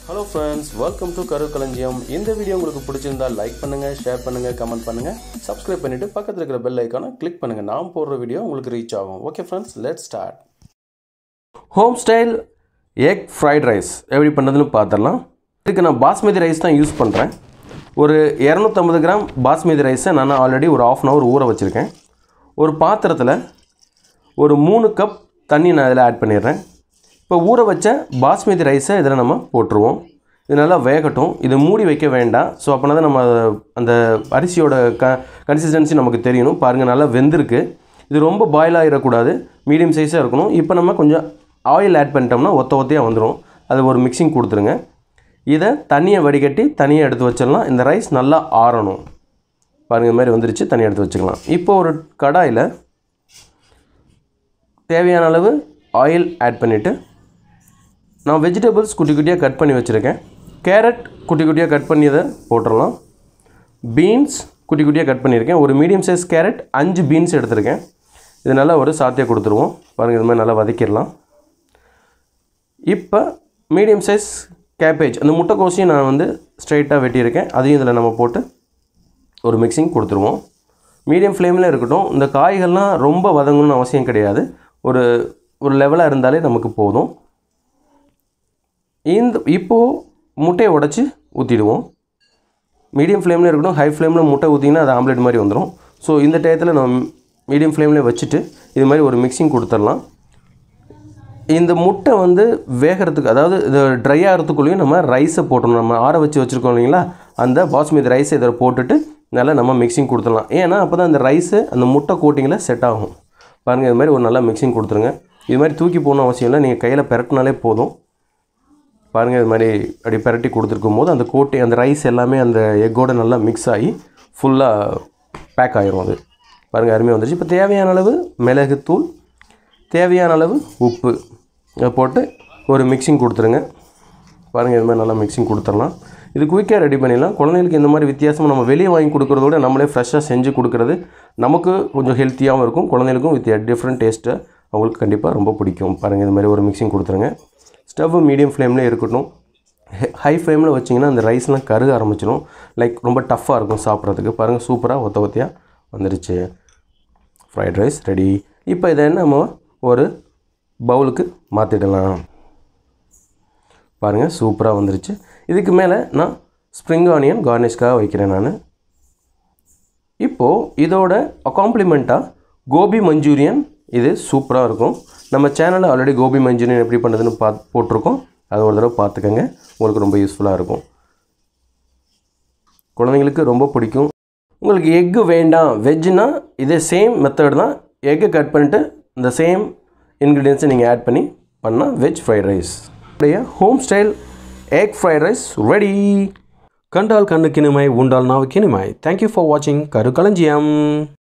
hello friends welcome to கரு களஞ்சியம் இந்த வீடியோ உங்களுக்கு பிடிச்சிருந்தா லைக் பண்ணுங்கள் ஷேர் பண்ணுங்கள் கமெண்ட் பண்ணுங்கள் சப்ஸ்கிரைப் பண்ணிவிட்டு பக்கத்தில் இருக்கிற பெல் ஐக்கானை கிளிக் பண்ணுங்கள் நான் போடுற வீடியோ உங்களுக்கு ரீச் ஆகும் okay friends let start home style egg fried rice எப்படி பண்ணுறதுன்னு பார்த்துடலாம் இதுக்கு நான் பாஸ்மதி ரைஸ் தான் யூஸ் பண்ணுறேன் ஒரு இரநூத்தம்பது கிராம் பாஸ்மதி ரைஸை நான் ஆல்ரெடி ஒரு ஆஃப் அன் ஹவர் ஊற வச்சுருக்கேன் ஒரு பாத்திரத்தில் ஒரு மூணு கப் தண்ணி நான் இதில் ஆட் பண்ணிடுறேன் இப்போ ஊற வச்ச பாஸ்மதி ரைஸை இதில் நம்ம போட்டுருவோம் இது நல்லா வேகட்டும் இது மூடி வைக்க வேண்டாம் ஸோ அப்போனா தான் நம்ம அதை- அந்த அரிசியோட க கன்சிஸ்டன்சி நமக்கு தெரியணும் பாருங்கள் நல்லா வெந்திருக்கு இது ரொம்ப பாயில் ஆகிடக்கூடாது மீடியம் சைஸாக இருக்கணும் இப்போ நம்ம கொஞ்சம் ஆயில் ஆட் பண்ணிட்டோம்னா ஒத்த ஒத்தையாக வந்துடும் அது ஒரு மிக்சிங் கொடுத்துருங்க இதை தண்ணியை வடிகட்டி தனியாக எடுத்து வச்சிடலாம் இந்த ரைஸ் நல்லா ஆறணும் பாருங்கள் இந்த மாதிரி வந்துருச்சு தனியாக எடுத்து வச்சுக்கலாம் இப்போ ஒரு கடாயில் தேவையான அளவு ஆயில் ஆட் பண்ணிவிட்டு நான் வெஜிடபிள்ஸ் குட்டி குட்டியாக கட் பண்ணி வச்சுருக்கேன் கேரட் குட்டி குட்டியாக கட் பண்ணி அதை போட்டுடலாம் பீன்ஸ் குட்டி குட்டியாக கட் பண்ணியிருக்கேன் ஒரு மீடியம் சைஸ் கேரட் அஞ்சு பீன்ஸ் எடுத்திருக்கேன் இது நல்லா ஒரு சாத்தியாக கொடுத்துருவோம் பாருங்கள் இது மாதிரி நல்லா வதக்கிடலாம் இப்போ மீடியம் சைஸ் கேபேஜ் அந்த முட்டைக்கோசையும் நான் வந்து ஸ்ட்ரைட்டாக வெட்டியிருக்கேன் அதையும் இதில் நம்ம போட்டு ஒரு மிக்சிங் கொடுத்துருவோம் மீடியம் ஃப்ளேமில் இருக்கட்டும் இந்த காய்கள்லாம் ரொம்ப வதங்கணும்னு அவசியம் கிடையாது ஒரு ஒரு லெவலாக இருந்தாலே நமக்கு போதும் இந்த இப்போது முட்டையை உடச்சி ஊற்றிடுவோம் மீடியம் ஃப்ளேமில் இருக்கட்டும் ஹை ஃப்ளேமில் முட்டை ஊற்றிங்கன்னா அது ஆம்லெட் மாதிரி வந்துடும் ஸோ இந்த டயத்தில் நம்ம மீடியம் ஃப்ளேமில் வச்சுட்டு இது மாதிரி ஒரு மிக்சிங் கொடுத்துடலாம் இந்த முட்டை வந்து வேகிறதுக்கு அதாவது இது ட்ரை ஆகிறதுக்குள்ளேயும் நம்ம ரைஸை போட்டணும் நம்ம ஆற வச்சு வச்சுருக்கோம் இல்லைங்களா அந்த பாஸ்மதி ரைஸை இதில் போட்டுட்டு நல்லா நம்ம மிக்சிங் கொடுத்துடலாம் ஏன்னா அப்போ தான் அந்த ரைஸு அந்த முட்டை கோட்டிங்கில் செட் ஆகும் பாருங்கள் இது மாதிரி ஒரு நல்லா மிக்சிங் கொடுத்துருங்க இது மாதிரி தூக்கி போகணும் அவசியம் இல்லை நீங்கள் கையில் பெரட்டினாலே போதும் பாருங்கள் இது மாதிரி அப்படி பெரட்டி கொடுத்துருக்கும் போது அந்த கோட்டை அந்த ரைஸ் எல்லாமே அந்த எக்கோட நல்லா மிக்ஸ் ஆகி ஃபுல்லாக பேக் ஆயிரும் அது பாருங்கள் அருமையாக வந்துருச்சு இப்போ தேவையான அளவு மிளகுத்தூள் தேவையான அளவு உப்பு இதை போட்டு ஒரு மிக்சிங் கொடுத்துருங்க பாருங்கள் இது மாதிரி நல்லா மிக்சிங் கொடுத்துடலாம் இது குயிக்காக ரெடி பண்ணிடலாம் குழந்தைங்களுக்கு இந்த மாதிரி வித்தியாசமாக நம்ம வெளியே வாங்கி கொடுக்குறத விட நம்மளே ஃப்ரெஷ்ஷாக செஞ்சு கொடுக்குறது நமக்கு கொஞ்சம் ஹெல்த்தியாகவும் இருக்கும் குழந்தைகளுக்கும் வித் டிஃப்ரெண்ட் டேஸ்ட்டு அவங்களுக்கு கண்டிப்பாக ரொம்ப பிடிக்கும் பாருங்கள் இது மாதிரி ஒரு மிக்சிங் கொடுத்துருங்க ஸ்டவ் மீடியம் ஃப்ளேம்லேயே இருக்கட்டும் ஹை ஃப்ளேமில் வச்சிங்கன்னா அந்த ரைஸ்லாம் கருக ஆரம்பிச்சிடும் லைக் ரொம்ப டஃப்பாக இருக்கும் சாப்பிட்றதுக்கு பாருங்கள் சூப்பராக ஒத்த ஒத்தையாக வந்துருச்சு ஃப்ரைட் ரைஸ் ரெடி இப்போ இதை நம்ம ஒரு பவுலுக்கு மாற்றிடலாம் பாருங்கள் சூப்பராக வந்துருச்சு இதுக்கு மேலே நான் ஸ்ப்ரிங் ஆனியன் கார்னிஷ்காக வைக்கிறேன் நான் இப்போது இதோட காம்ப்ளிமெண்ட்டாக கோபி மஞ்சூரியன் இது சூப்பராக இருக்கும் நம்ம சேனலில் ஆல்ரெடி கோபி மஞ்சூரியன் எப்படி பண்ணுறதுன்னு பார்த்து போட்டிருக்கோம் அதை ஒரு தடவை பார்த்துக்கங்க உங்களுக்கு ரொம்ப யூஸ்ஃபுல்லாக இருக்கும் குழந்தைங்களுக்கு ரொம்ப பிடிக்கும் உங்களுக்கு எக்கு வேண்டாம் வெஜ்ஜுனா இதே சேம் மெத்தட் தான் எக்கை கட் பண்ணிட்டு இந்த சேம் இன்க்ரீடியன்ஸை நீங்கள் ஆட் பண்ணி பண்ணால் வெஜ் ஃப்ரைட் ரைஸ் உடைய home style egg fried rice ready கண்டால் கண்ணுக்கினிமை உண்டால் நாவுக்கினிமை தேங்க்யூ ஃபார் வாட்சிங் கருக்களஞ்சியம்